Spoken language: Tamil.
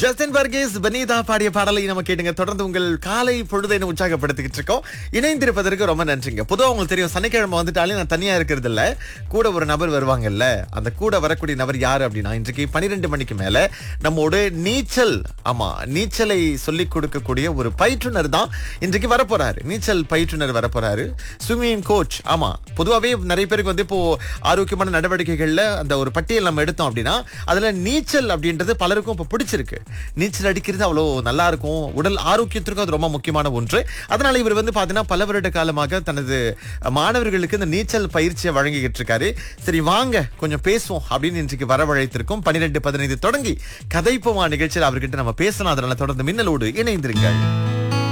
ஜஸ்டின் பர்கேஸ் பனீதா பாடிய பாடலை நம்ம கேட்டுங்க தொடர்ந்து உங்கள் காலை பொழுதை நம்ம உற்சாகப்படுத்திக்கிட்டு இருக்கோம் இணைந்திருப்பதற்கு ரொம்ப நன்றிங்க பொதுவா உங்களுக்கு தெரியும் சனிக்கிழமை வந்துட்டாலே நான் தனியா இருக்கிறது இல்ல கூட ஒரு நபர் வருவாங்கல்ல அந்த கூட வரக்கூடிய நபர் யாரு அப்படின்னா இன்றைக்கு பனிரெண்டு மணிக்கு மேல நம்மோடு நீச்சல் ஆமா நீச்சலை சொல்லிக் கொடுக்கக்கூடிய ஒரு பயிற்றுனர் தான் இன்றைக்கு வரப்போறாரு நீச்சல் பயிற்றுனர் வரப்போறாரு ஸ்விம்மிங் கோச் ஆமா பொதுவாவே நிறைய பேருக்கு வந்து இப்போ ஆரோக்கியமான நடவடிக்கைகள்ல அந்த ஒரு பட்டியல் நம்ம எடுத்தோம் அப்படின்னா அதுல நீச்சல் அப்படின்றது பலருக்கும் இப்போ பிடிச்சிருக்கு நீச்சல் அடிக்கிறது அவ்வளோ நல்லா இருக்கும் உடல் ஆரோக்கியத்திற்கும் அது ரொம்ப முக்கியமான ஒன்று அதனால இவர் வந்து பாத்தீங்கன்னா பல வருட காலமாக தனது மாணவர்களுக்கு இந்த நீச்சல் பயிற்சியை வழங்கிக்கிட்டு இருக்காரு சரி வாங்க கொஞ்சம் பேசுவோம் அப்படின்னு இன்றைக்கு வரவழைத்திருக்கோம் பன்னிரெண்டு பதினைந்து தொடங்கி கதைப்போமா நிகழ்ச்சியில் அவர்கிட்ட நம்ம பேசலாம் அதனால தொடர்ந்து மின்னலோடு இணைந்திருங்கள்